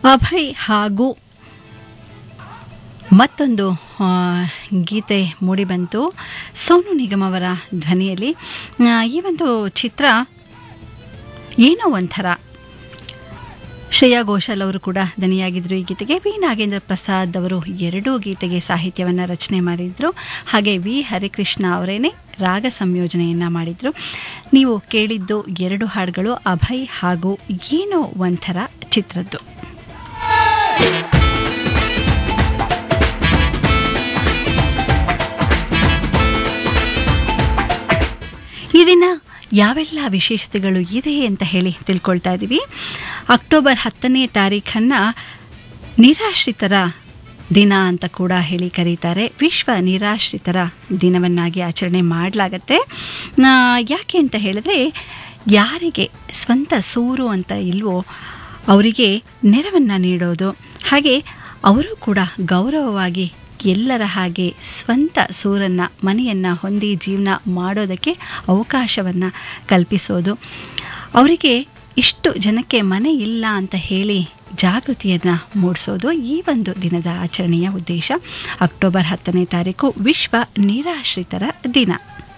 ಅಭಯ್ ಹಾಗೂ ಮತ್ತೊಂದು ಆ, ಗೀತೆ ಮೂಡಿಬಂತು ಸೋನು ನಿಗಮ್ ಅವರ ಧ್ವನಿಯಲ್ಲಿ ಆ, ಈ ಒಂದು ಚಿತ್ರ ಏನೋ ಒಂಥರ ಶ್ರೇಯಾ ಘೋಷಾಲ್ ಅವರು ಕೂಡ ದನಿಯಾಗಿದ್ದರು ಈ ಗೀತೆಗೆ ವಿ ನಾಗೇಂದ್ರ ಪ್ರಸಾದ್ ಅವರು ಎರಡೂ ಗೀತೆಗೆ ಸಾಹಿತ್ಯವನ್ನು ರಚನೆ ಮಾಡಿದರು ಹಾಗೆ ವಿ ಹರಿಕೃಷ್ಣ ಅವರೇನೆ ರಾಗ ಸಂಯೋಜನೆಯನ್ನು ಮಾಡಿದರು ನೀವು ಕೇಳಿದ್ದು ಎರಡು ಹಾಡುಗಳು ಅಭಯ್ ಹಾಗೂ ಏನೋ ಒಂಥರ ಚಿತ್ರದ್ದು ಈ ದಿನ ಯಾವೆಲ್ಲ ವಿಶೇಷತೆಗಳು ಇದೆ ಅಂತ ಹೇಳಿ ತಿಳ್ಕೊಳ್ತಾ ಇದ್ದೀವಿ ಅಕ್ಟೋಬರ್ ಹತ್ತನೇ ತಾರೀಖನ್ನು ನಿರಾಶ್ರಿತರ ದಿನ ಅಂತ ಕೂಡ ಹೇಳಿ ಕರೀತಾರೆ ವಿಶ್ವ ನಿರಾಶ್ರಿತರ ದಿನವನ್ನಾಗಿ ಆಚರಣೆ ಮಾಡಲಾಗತ್ತೆ ಆ, ಯಾಕೆ ಅಂತ ಹೇಳಿದ್ರೆ ಯಾರಿಗೆ ಸ್ವಂತ ಸೂರು ಅಂತ ಇಲ್ವೋ ಅವರಿಗೆ ನೆರವನ್ನು ನೀಡೋದು ಹಾಗೆ ಅವರು ಕೂಡ ಗೌರವವಾಗಿ ಎಲ್ಲರ ಹಾಗೆ ಸ್ವಂತ ಸೂರನ್ನು ಮನೆಯನ್ನು ಹೊಂದಿ ಜೀವನ ಮಾಡೋದಕ್ಕೆ ಅವಕಾಶವನ್ನು ಕಲ್ಪಿಸೋದು ಅವರಿಗೆ ಇಷ್ಟು ಜನಕ್ಕೆ ಮನೆ ಇಲ್ಲ ಅಂತ ಹೇಳಿ ಜಾಗೃತಿಯನ್ನು ಮೂಡಿಸೋದು ಈ ಒಂದು ದಿನದ ಆಚರಣೆಯ ಉದ್ದೇಶ ಅಕ್ಟೋಬರ್ ಹತ್ತನೇ ತಾರೀಕು ವಿಶ್ವ ನಿರಾಶ್ರಿತರ ದಿನ